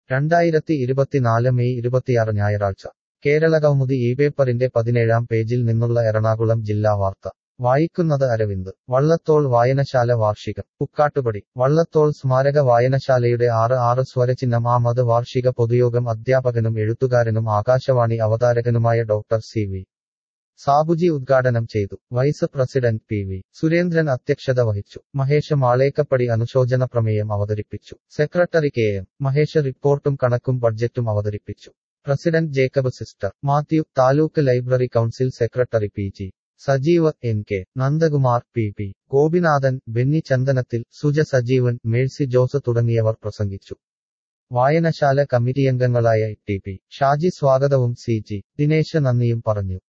രണ്ടായിരത്തി ഇരുപത്തിനാല് മെയ് ഇരുപത്തിയാറ് ഞായറാഴ്ച കേരള കൗമുദി ഈ പേപ്പറിന്റെ പതിനേഴാം പേജിൽ നിന്നുള്ള എറണാകുളം ജില്ലാ വാർത്ത വായിക്കുന്നത് അരവിന്ദ് വള്ളത്തോൾ വായനശാല വാർഷികം പുക്കാട്ടുപടി വള്ളത്തോൾ സ്മാരക വായനശാലയുടെ ആറ് ആറ് സ്വരചിഹ്നം ആമത് വാർഷിക പൊതുയോഗം അധ്യാപകനും എഴുത്തുകാരനും ആകാശവാണി അവതാരകനുമായ ഡോക്ടർ സി വി സാബുജി ഉദ്ഘാടനം ചെയ്തു vice president P V Surendran അധ്യക്ഷത വഹിച്ചു മഹേഷ് മാളേക്കപ്പടി അനുശോചന പ്രമേയം അവതരിപ്പിച്ചു സെക്രട്ടറി കെ എം മഹേഷ് റിപ്പോർട്ടും കണക്കും ബഡ്ജറ്റും അവതരിപ്പിച്ചു president Jacob sister Mathew taluk library council secretary P G Sajeev N K Nandakumar P P Gopinathan Benny Chandanathil Suja Sajeevan Mercy Jose തുടങ്ങിയവർ പ്രസംഗിച്ചു വായനശാല കമ്മിറ്റിയംഗങ്ങളായ ടി പി ഷാജി സ്വാഗതവും സി ജി ദിനേശ് നന്ദിയും പറഞ്ഞു